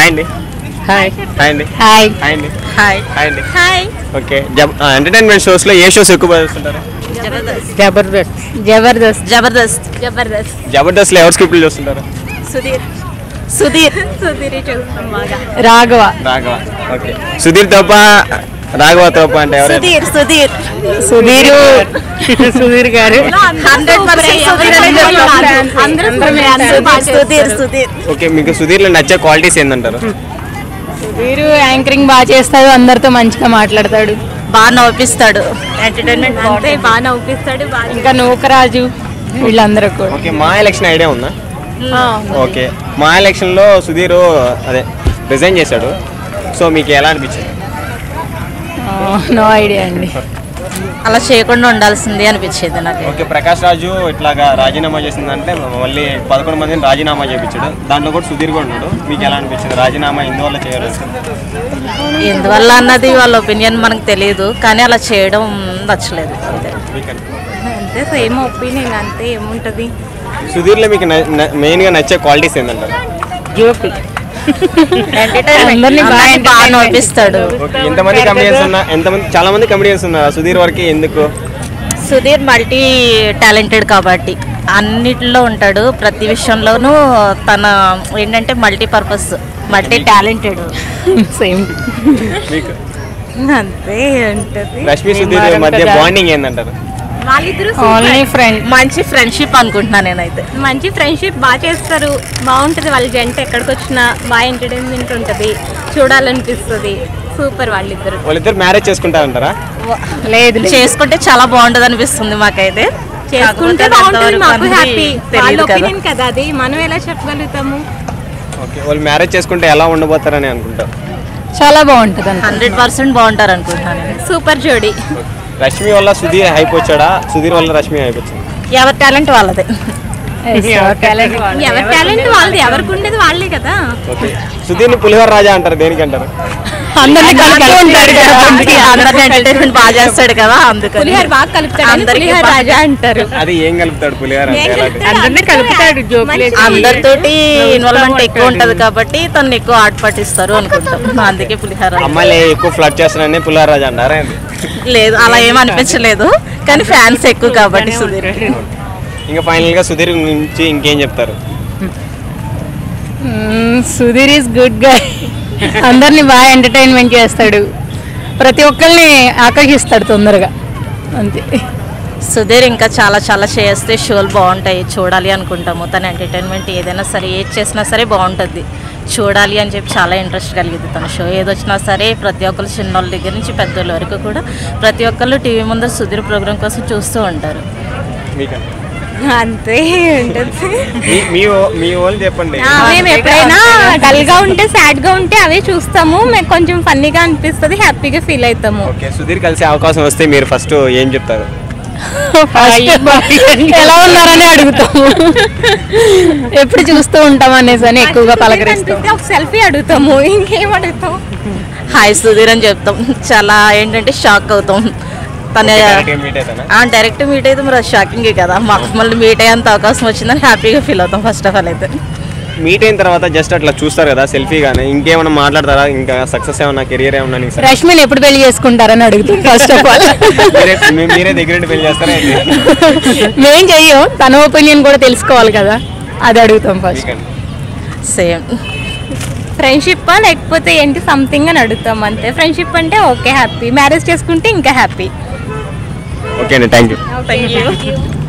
Hi అండి hi hi అండి hi hi అండి హాయ్ హాయ్ అండి హాయ్ ఓకే జబ్ ఎంటర్టైన్మెంట్ షోస్లో ఏ షోస్ ఎక్కువ చూస్తుంటారు జబర్దస్త్ జబర్దస్త్ జబర్దస్త్ జబర్దస్త్ జబర్దస్త్లో ఎవరు స్క్రిప్ట్లు చూస్తుంటారు సుధీర్ సుధీర్ సుధీర్ చూస్తాం బాగా రాఘవ రాఘవ ఓకే సుధీర్ తప్ప రాఘవ తప్ప అంటే ఎవరు సుధీర్ సుధీర్ సుధీర్ సుధీర్ గారు హండ్రెడ్ సుధీర్ సుధీర్ ఓకే మీకు సుధీర్లో నచ్చే క్వాలిటీస్ ఏంటంటారు సుధీర్ యాంకరింగ్ బాగా చేస్తాడు అందరితో మంచిగా మాట్లాడతాడు బాగా నవ్విస్తాడు ఎంటర్టైన్మెంట్ అంతే బాగా నవ్విస్తాడు బాగా ఇంకా నూకరాజు వీళ్ళందరూ కూడా ఓకే మా ఎలక్షన్ ఐడియా ఉందా ఓకే మా ఎలక్షన్లో సుధీర్ అదే రిజైన్ చేశాడు సో మీకు ఎలా అనిపించింది నో ఐడియా అండి అలా చేయకుండా ఉండాల్సింది అనిపించేది నాకు ఓకే ప్రకాష్ రాజు ఇట్లాగా రాజీనామా చేసిందంటే మళ్ళీ పదకొండు మందిని రాజీనామా చేయించాడు దాంట్లో కూడా సుధీర్ కూడా ఉన్నాడు మీకు ఎలా అనిపించింది రాజీనామా ఎందువల్ల చేయరు ఎందువల్ల అన్నది వాళ్ళ ఒపీనియన్ మనకు తెలియదు కానీ అలా చేయడం నచ్చలేదు అంతే మీకు అంతే సేమ్ ఒపీనియన్ అంతే ఏముంటది సుధీర్లో మీకు న- న- మెయిన్గా నచ్చే క్వాలిటీస్ ఏంటంటారు జోపి అందరినీ బాగా బాగా నవ్విస్తాడు ఓకే ఎంతమంది కమెడియన్స్ ఉన్నా ఎంతమంది చాలా మంది కమెడియన్స్ ఉన్నారు సుధీర్ వరకు ఎందుకు సుధీర్ మల్టీ టాలెంటెడ్ కాబట్టి అన్నిటిలో ఉంటాడు ప్రతి విషయంలోనూ తన ఏంటంటే multi purpose multi talented same మీకు అంతే ఉంటుంది రష్మి సుధీర్ మధ్య బాండింగ్ ఏంటంటారు వాళ్ళిద్దరూ ఓన్లీ ఫ్రెండ్ మంచి ఫ్రెండ్షిప్ అనుకుంటున్నాను నేనైతే మంచి ఫ్రెండ్షిప్ బాగా చేస్తారు బాగుంటుంది వాళ్ళ జంట ఎక్కడికి వచ్చినా బాగా ఎంటర్టైన్మెంట్ ఉంటుంది చూడాలనిపిస్తుంది సూపర్ వాళ్ళిద్దరు వాళ్ళిద్దరు మ్యారేజ్ చేసుకుంటారంటారా లేదు లేదు. చేసుకుంటే చాలా బాగుంటుంది అనిపిస్తుంది మాకైతే చేసుకుంటే కాకపోతే బాగుంటుంది మాకు అంతవరకు హ్యాపీ మనకి వాళ్ళ తెలియదు కదా ఒపీనియన్ కదా అది మనం ఎలా చెప్పగలుగుతాము ఓకే వాళ్ళు మ్యారేజ్ చేసుకుంటే ఎలా ఉండబోతారని అనుకుంటారు చాలా బాగుంటుంది అంట హండ్రెడ్ పర్సెంట్ బాగుంటారు అనుకుంటున్నాను నేను. సూపర్ జోడి రష్మి వల్ల సుధీర్ హైప్ వచ్చాడా సుధీర్ వల్ల రష్మి హైప్ వచ్చింది ఎవరి టాలెంట్ వాళ్ళదే ఎవరి టాలెంట్ వాళ్ళది ఎవరికి ఉండేది వాళ్ళే కదా ఓకే సుధీర్ని పులిహోర రాజా అంటారు దేనికి అంటారు అందరినీ కలుపుతూ ఉంటాడు కాబట్టి అందరిని ఎంటర్టైన్మెంట్ బాగా చేస్తాడు కదా అందుకని పులిహార బాగా కలుపుతాడు అందరికీ పులిహార బాగా- రాజా అంటారు అది ఏం కలుపుతాడు పులిహోర అంటే ఏం ఎలా కలుపుతాడు? అందరినీ కలుపుతాడు జోకులు మంచి- అందరితోటి ఇన్వాల్వ్మెంట్ ఎక్కువ ఉంటది కాబట్టి తను ఎక్కువ ఆట పట్టిస్తారు అనుకుంటాం అందుకే పులిహార అమ్మాయిలు ఎక్కువ ఫ్లడ్ చేస్తున్నారని పులిహోర రాజా అంటారా ఏంటి? లేదు అలా ఏం అనిపించలేదు కానీ ఫ్యాన్స్ ఎక్కువ కాబట్టి సుధీర్ ఇంకా ఫైనల్ గా సుధీర్ నుంచి ఇంకేం చెప్తారు సుధీర్ ఈస్ గుడ్ గా అందరినీ బాగా ఎంటర్టైన్మెంట్ చేస్తాడు ప్రతి ఒక్కరిని ఆకర్షిస్తాడు తొందరగా అంతే సుధీర్ ఇంకా చాలా చాలా చేస్తే షోలు బాగుంటాయి చూడాలి అనుకుంటాము తన ఎంటర్టైన్మెంట్ ఏదైనా సరే ఏది చేసినా సరే బాగుంటుంది చూడాలి అని చెప్పి చాలా ఇంట్రెస్ట్ కలిగింది తన షో ఏదొచ్చినా సరే ప్రతి ఒక్కరు చిన్నోళ్ళ దగ్గర నుంచి పెద్దోళ్ళ వరకు కూడా ప్రతి ఒక్కళ్ళు టీవీ ముందు సుధీర్ ప్రోగ్రామ్ కోసం చూస్తూ ఉంటారు మీకండి అంతే ఉంటుంది మీ- మీ ఓ- మీ వాళ్ళు చెప్పండి ఆ, మేము ఎప్పుడైనా డల్ గా ఉంటే సాడ్ గా ఉంటే అవే చూస్తాము మేము కొంచెం ఫన్నీగా అనిపిస్తుంది హ్యాపీగా ఫీల్ అవుతాము ఓకే సుధీర్ కలిసే అవకాశం వస్తే మీరు ఫస్ట్ ఏం చెప్తారు ఎలా ఉన్నారని అడుగుతాము ఎప్పుడు చూస్తూ ఉంటాం అనేసి అని ఎక్కువగా పలకరిస్తాం అనిపిస్తే ఒక సెల్ఫీ అడుగుతాము ఇంకేం అడుగుతాం హాయ్ సుధీర్ అని చెప్తాం చాలా ఏంటంటే షాక్ అవుతాం తన మీట్ అవుతానా ఆ, డైరెక్ట్ మీట్ అయితే మరి షాకింగ్ కదా మాకు మళ్ళీ మీట్ అయ్యేంత అవకాశం వచ్చిందని హ్యాపీగా ఫీల్ అవుతాం ఫస్ట్ ఆఫ్ ఆల్ అయితే మీట్ అయిన తర్వాత జస్ట్ అట్లా చూస్తారు కదా సెల్ఫీ గానీ ఇంకేమైనా మాట్లాడతారా ఇంకా సక్సెస్ ఏమన్నా కెరియర్ ఏమన్నా నీకు సరే రష్మిని ఎప్పుడు పెళ్లి చేసుకుంటారని అడుగుతాం ఫస్ట్ ఆఫ్ ఆల్ మీరే మీ- మీరే దగ్గర నుండి పెళ్లి చేస్తారా ఏంటి? మేం చెయ్యం తన ఒపీనియన్ కూడా తెలుసుకోవాలి కదా అది అడుగుతాం ఫస్ట్ మీకండి. సేమ్ ఫ్రెండ్షిప్ లేకపోతే ఏంటి సంథింగ్ అని అడుగుతాం అంతే ఫ్రెండ్షిప్ అంటే ఓకే హ్యాపీ మ్యారేజ్ చేసుకుంటే ఇంకా హ్యాపీ ఓకే అండి థ్యాంక్ యూ థ్యాంక్ యూ